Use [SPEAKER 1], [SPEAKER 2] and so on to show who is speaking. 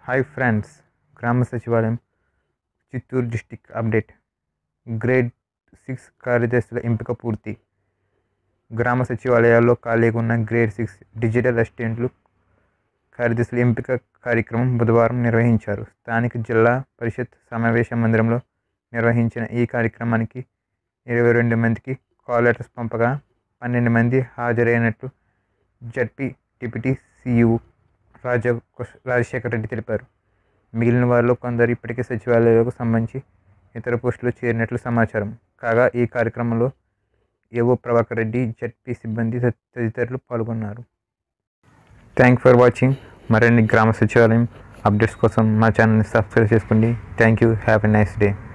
[SPEAKER 1] hi friends గ్రామ సచివాలయం Chittoor district update grade six కార్యదర్శుల ఎంపిక పూర్తి గ్రామ సచివాలయాల్లో ఖాళీగా ఉన్న గ్రేడ్ సిక్స్ డిజిటల్ అసిస్టెంట్లు కార్యదర్శుల ఎంపిక కార్యక్రమం బుధవారం నిర్వహించారు స్థానిక జిల్లా పరిషత్ సమావేశ మందిరంలో నిర్వహించిన ఈ కార్యక్రమానికి ఇరవై రెండు మందికి కాల్ లెటర్స్ పంపగా పన్నెండు మంది హాజరైనట్లు ZP deputy CEO Raja Rajasekhara Reddy తెలిపారు మిగిలిన వారిలో కొందరు ఇప్పటికే సచివాలయాలకు సంబంధించి ఇతర పోస్టులు చేరినట్లు సమాచారం కాగా ఈ కార్యక్రమంలో ఏవో ప్రభాకర్ రెడ్డి జడ్పీ సిబ్బంది తది- తదితరులు పాల్గొన్నారు థ్యాంక్ ఫర్ వాచింగ్ మరిన్ని గ్రామ సచివాలయం అప్డేట్స్ కోసం మా ఛానల్ని సబ్స్క్రైబ్ చేసుకోండి thank you have a nice day